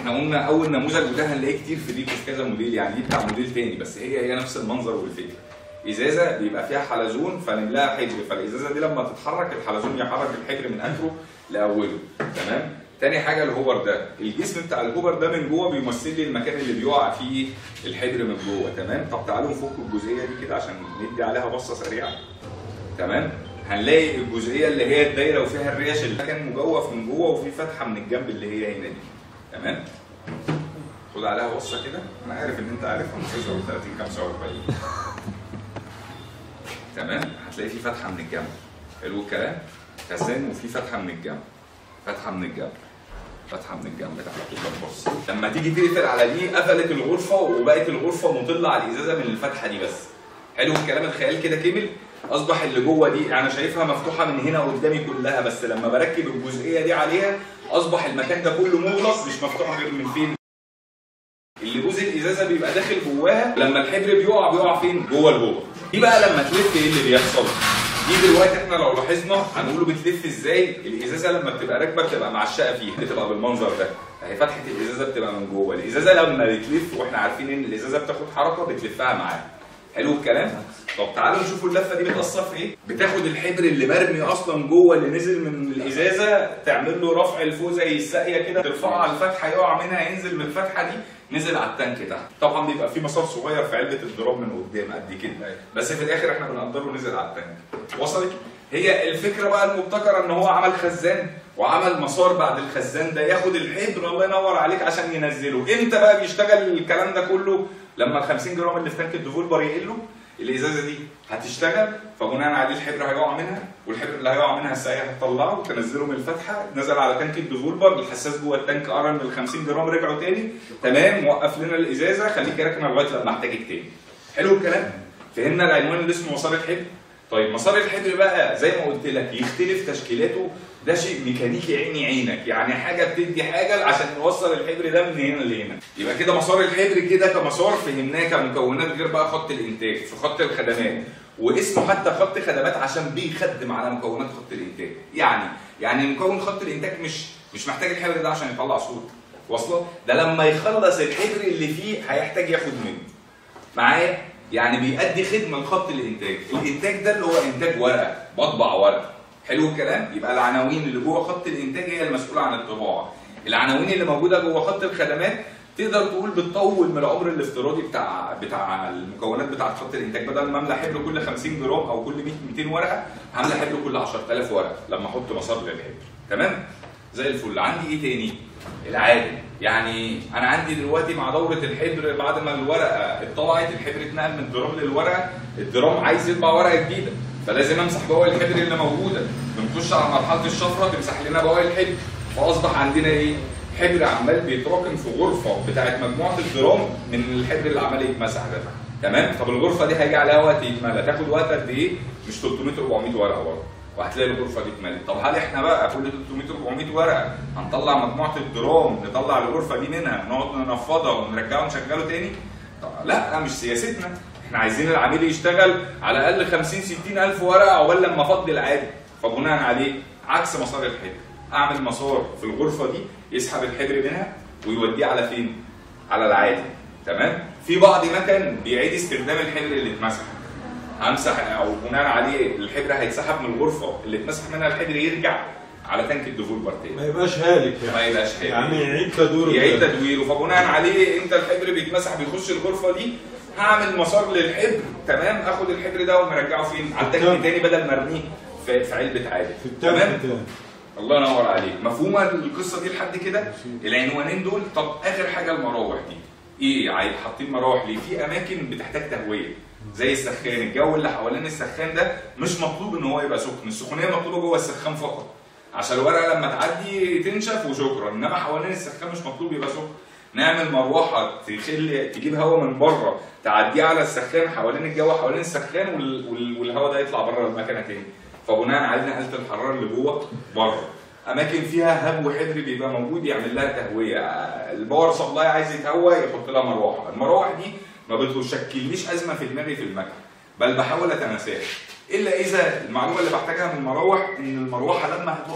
احنا قلنا اول نموذج وده هنلاقيه كتير في دي في كذا موديل يعني دي بتاع موديل تاني بس هي هي نفس المنظر والفكره ازازه بيبقى فيها حلزون فنملاها حجر فالازازه دي لما تتحرك الحلزون يحرك الحجر من اخره لاوله تمام تاني حاجه الهوبر ده الجسم بتاع الهوبر ده من جوه بيمثل لي المكان اللي بيقع فيه الحجر من جوه تمام طب تعالوا نفك الجزئيه دي كده عشان ندي عليها بصه سريعه تمام هنلاقي الجزئيه اللي هي الدايره وفيها الريش اللي كان مجوف من جوه وفي فتحه من الجنب اللي هي هنا دي تمام خد عليها بصه كده انا عارف ان انت عارفها من 39 45 تمام هتلاقي في فتحه من الجنب حلو الكلام خزان وفي فتحه من الجنب فتحه من الجنب فتحه من الجنب تحت كده بص لما تيجي تقفل على دي قفلت الغرفه وبقت الغرفه مطله على الازازه من الفتحه دي بس حلو الكلام الخيال كده كمل اصبح اللي جوه دي انا شايفها مفتوحه من هنا قدامي كلها بس لما بركب الجزئيه دي عليها اصبح المكان ده كله مغلق مش مفتوح غير من فين اللي جزء الازازه بيبقى داخل جواها لما الحبر بيقع بيقع فين جوه الهوبر دي بقى لما تلف ايه اللي بيحصل دي دلوقتي احنا لو لاحظنا هنقوله بتلف ازاي الازازه لما بتبقى راكبه بتبقى معشقه فيها بتبقى بالمنظر ده اهي فتحه الازازه بتبقى من جوه الازازه لما بتلف واحنا عارفين ان الازازه بتاخد حركه بتلفها معاها حلو الكلام طب تعالوا نشوفوا اللفه دي بتاثر في ايه بتاخد الحبر اللي مرمي اصلا جوه اللي نزل من الازازه تعمل له رفع لفوق زي الساقيه كده ترفعه على الفتحه يقع منها ينزل من الفتحه دي نزل على التانك تحت طبعا بيبقى في مسار صغير في علبه الدرام من قدام قد كده بس في الاخر احنا بنقدره نزل على التانك وصلت هي الفكره بقى المبتكره ان هو عمل خزان وعمل مسار بعد الخزان ده ياخد الحبر الله ينور عليك عشان ينزله امتى بقى بيشتغل الكلام ده كله لما ال 50 جرام اللي في تانك الديفولبر يقلوا الازازه دي هتشتغل فبناء عليه الحبر هيقع منها والحبر اللي هيقع منها الساقيه هتطلعه وتنزله من الفتحه نزل على تانك الديفولبر الحساس جوه التانك قرا ان ال 50 جرام رجعوا تاني تمام وقف لنا الازازه خليك راكنه لغايه لما احتاجك تاني حلو الكلام فهمنا العنوان اللي اسمه مسار الحبر طيب مسار الحبر بقى زي ما قلت لك يختلف تشكيلاته ده شيء ميكانيكي عيني عينك يعني حاجه بتدي حاجه عشان نوصل الحبر ده من هنا لهنا يبقى كده مسار الحبر كده كمسار فهمناه كمكونات غير بقى خط الانتاج في خط الخدمات واسمه حتى خط خدمات عشان بيخدم على مكونات خط الانتاج يعني يعني مكون خط الانتاج مش مش محتاج الحبر ده عشان يطلع صوت واصله ده لما يخلص الحبر اللي فيه هيحتاج ياخد منه معايا يعني بيأدي خدمه لخط الانتاج الانتاج ده اللي هو انتاج ورقه بطبع ورقه حلو الكلام يبقى العناوين اللي جوه خط الانتاج هي المسؤوله عن الطباعه العناوين اللي موجوده جوه خط الخدمات تقدر تقول بتطول من العمر الافتراضي بتاع بتاع المكونات بتاعه خط الانتاج بدل ما املى حبر كل 50 جرام او كل 100 200 ورقه هملى حبر كل 10000 ورقه لما احط مسار للحبر تمام زي الفل عندي ايه تاني العادل يعني انا عندي دلوقتي مع دوره الحبر بعد ما الورقه اتطبعت الحبر اتنقل من الدرام للورقه الدرام عايز يطبع ورقه جديده فلازم امسح بواقي الحبر اللي موجوده بنخش على مرحله الشفره تمسح لنا بواقي الحبر فاصبح عندنا ايه حبر عمال بيتراكم في غرفه بتاعت مجموعه الدرام من الحبر اللي عمال يتمسح ده تمام طب الغرفه دي هيجي عليها وقت يتملى تاخد وقت قد ايه مش 300 400 ورقه برضه وهتلاقي الغرفه دي اتملت طب هل احنا بقى كل 300 400 ورقه هنطلع مجموعه الدرام نطلع الغرفه دي منها نقعد ننفضها ونرجعه نشغله تاني طب لا مش سياستنا احنا عايزين العميل يشتغل على الاقل 50 60 الف ورقه عقبال لما افضي العادي فبناء عليه عكس مسار الحبر اعمل مسار في الغرفه دي يسحب الحبر منها ويوديه على فين على العادي تمام في بعض مكان بيعيد استخدام الحبر اللي اتمسح همسح او بناء عليه الحبر هيتسحب من الغرفه اللي اتمسح منها الحبر يرجع على تانك الديفولبر تاني ما يبقاش هالك يعني ما يبقاش هالك. يعني يعيد تدويره يعيد تاني. تدويره فبناء عليه انت الحبر بيتمسح بيخش الغرفه دي هعمل مسار للحبر تمام اخد الحبر ده ومرجعه فين على التانك التانك. تاني بدل ما ارميه في, في علبه عادي في التانك تمام تاني الله ينور عليك مفهومه القصه دي لحد كده العنوانين دول طب اخر حاجه المراوح دي ايه عايز حاطين مراوح ليه في اماكن بتحتاج تهويه زي السخان الجو اللي حوالين السخان ده مش مطلوب ان هو يبقى سخن السخونيه مطلوبه جوه السخان فقط عشان الورقه لما تعدي تنشف وشكرا انما حوالين السخان مش مطلوب يبقى سخن نعمل مروحه تخلي تجيب هواء من بره تعديه على السخان حوالين الجو حوالين السخان وال... وال... والهواء ده يطلع بره المكنه تاني فبناء عليه نقلت الحراره اللي جوه بره اماكن فيها هب وحبر بيبقى موجود يعمل لها تهويه الباور سبلاي عايز يتهوى يحط لها مروحه المراوح دي ما بتشكليش ازمه في دماغي في المكنه بل بحاول اتناساها الا اذا المعلومه اللي بحتاجها من المراوح ان المروحه لما هتقف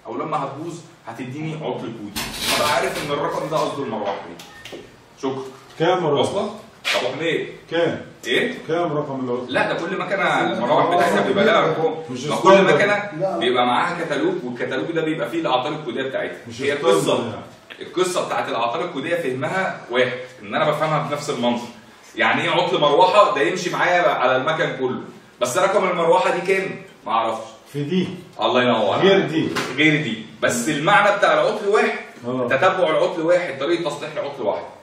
او لما هتبوظ هتديني عطل كودي فبقى عارف ان الرقم ده قصده المروحه دي شكرا كام رقم؟ واصله؟ طب ابو حميد كام؟ ايه؟ كام رقم العطل؟ لا ده كل مكنه المراوح بتاعتها بيبقى لها ارقام مش ما كل ستاندرد. مكنه لا. بيبقى معاها كتالوج والكتالوج ده بيبقى فيه الاعطال الكوديه بتاعتها مش هي ستاندرد القصه يعني. القصه بتاعت الاعطال الكوديه فهمها واحد ان انا بفهمها بنفس المنظر يعني ايه عطل مروحه ده يمشي معايا على المكن كله بس رقم المروحه دي كام؟ ما اعرفش في دي الله ينور غير عليك. دي غير دي بس المعنى بتاع العطل واحد اه تتبع العطل واحد طريقه تصليح العطل واحد